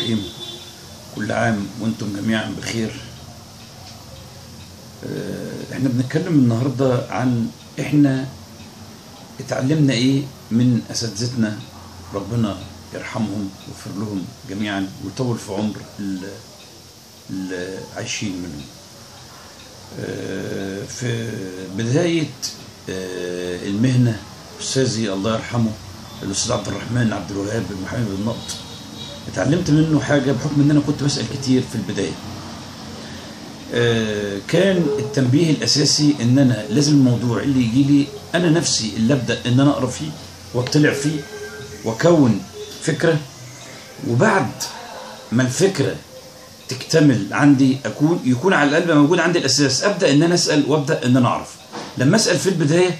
الرحيم كل عام وانتم جميعا بخير آه، احنا بنتكلم النهارده عن احنا اتعلمنا ايه من اساتذتنا ربنا يرحمهم ويغفر لهم جميعا ويطول في عمر ال- اللي عايشين منهم آه، في بداية آه، المهنة أستاذي الله يرحمه الأستاذ عبد الرحمن عبد الوهاب المحامي بالنقط اتعلمت منه حاجة بحكم إن أنا كنت بسأل كتير في البداية آه، كان التنبيه الأساسي إن أنا لازم الموضوع اللي يجي لي أنا نفسي اللي أبدأ إن أنا أقرأ فيه وأطلع فيه وأكون فكرة وبعد ما الفكرة تكتمل عندي اكون يكون على الاقل موجود عندي الاساس ابدا ان انا اسال وابدا ان انا اعرف لما اسال في البدايه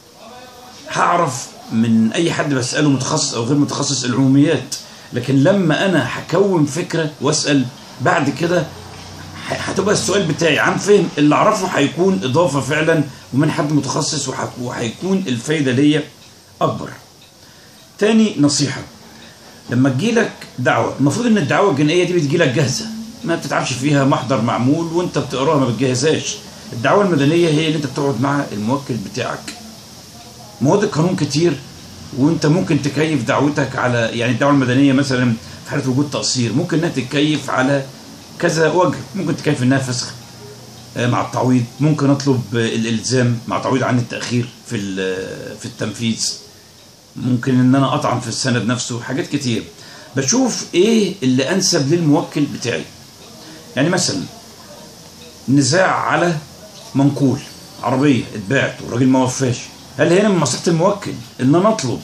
هعرف من اي حد بساله متخصص او غير متخصص العموميات لكن لما انا هكون فكره واسال بعد كده ه- هتبقى السؤال بتاعي عن فهم اللي اعرفه هيكون اضافه فعلا ومن حد متخصص وح- وهيكون الفايده ليا اكبر تاني نصيحه لما تجيلك دعوة المفروض ان الدعوة الجنائية دي بتجيلك جاهزة ما بتتعبش فيها محضر معمول وانت بتقراها ما بتجهزهاش الدعوة المدنية هي اللي انت بتقعد مع الموكل بتاعك مواد القانون كتير وانت ممكن تكيف دعوتك على يعني الدعوة المدنية مثلا في حالة وجود تقصير ممكن انها تتكيف على كذا وجه ممكن تكيف انها فسخ آه، مع التعويض ممكن اطلب آه، الالزام مع تعويض عن التاخير في ال- في التنفيذ ممكن ان انا اطعن في السند نفسه حاجات كتير بشوف ايه اللي انسب للموكل بتاعي يعني مثلا نزاع على منقول عربيه اتباعت والراجل ما وفاش هل هنا من مصلحه الموكل ان انا اطلب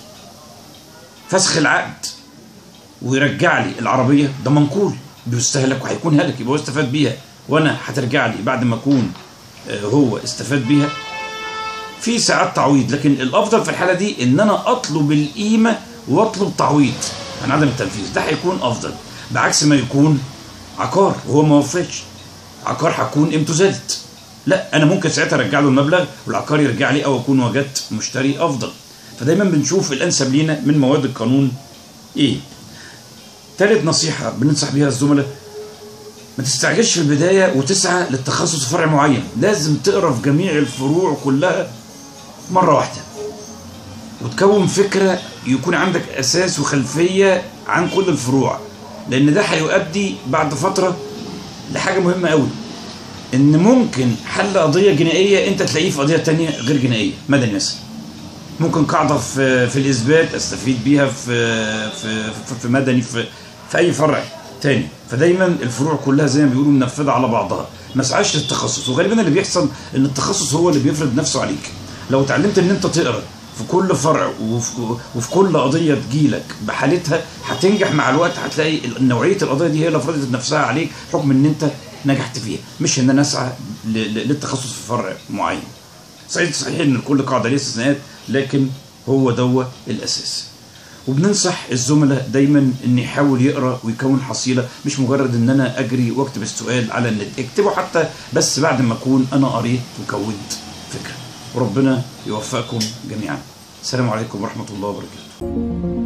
فسخ العقد ويرجع لي العربيه ده منقول بيستهلك وهيكون هلك يبقى هو استفاد بيها وانا هترجع لي بعد ما اكون آه، هو استفاد بيها في ساعات تعويض لكن الافضل في الحاله دي ان انا اطلب القيمه واطلب تعويض عن عدم التنفيذ ده هيكون افضل بعكس ما يكون عقار وهو ما وفاش عقار هتكون قيمته زادت لا انا ممكن ساعتها ارجع له المبلغ والعقار يرجع لي او اكون وجدت مشتري افضل فدايما بنشوف الانسب لينا من مواد القانون ايه ثالث نصيحه بننصح بيها الزملاء ما تستعجلش في البدايه وتسعى للتخصص في فرع معين لازم تقرا في جميع الفروع كلها مرة واحدة وتكون فكرة يكون عندك أساس وخلفية عن كل الفروع لأن ده هيؤدي بعد فترة لحاجة مهمة قوي إن ممكن حل قضية جنائية أنت تلاقيه في قضية تانية غير جنائية مدني مثلا ممكن قاعدة في في الإثبات أستفيد بيها في في في, في مدني في في أي فرع تاني فدايما الفروع كلها زي ما بيقولوا منفذة على بعضها ما اسعاش للتخصص وغالبا اللي بيحصل ان التخصص هو اللي بيفرض نفسه عليك لو اتعلمت ان انت تقرا في كل فرع وفي, وفي كل قضيه تجيلك بحالتها هتنجح مع الوقت هتلاقي نوعيه القضيه دي هي اللي فرضت نفسها عليك حكم ان انت نجحت فيها مش ان انا اسعى ل- ل- للتخصص في فرع معين صحيح صحيح ان كل قاعده ليها استثناءات لكن هو دوا الاساس وبننصح الزملاء دايما ان يحاول يقرا ويكون حصيله مش مجرد ان انا اجري واكتب السؤال على النت اكتبه حتى بس بعد ما اكون انا قريت وكونت فكره وربنا يوفقكم جميعا السلام عليكم ورحمه الله وبركاته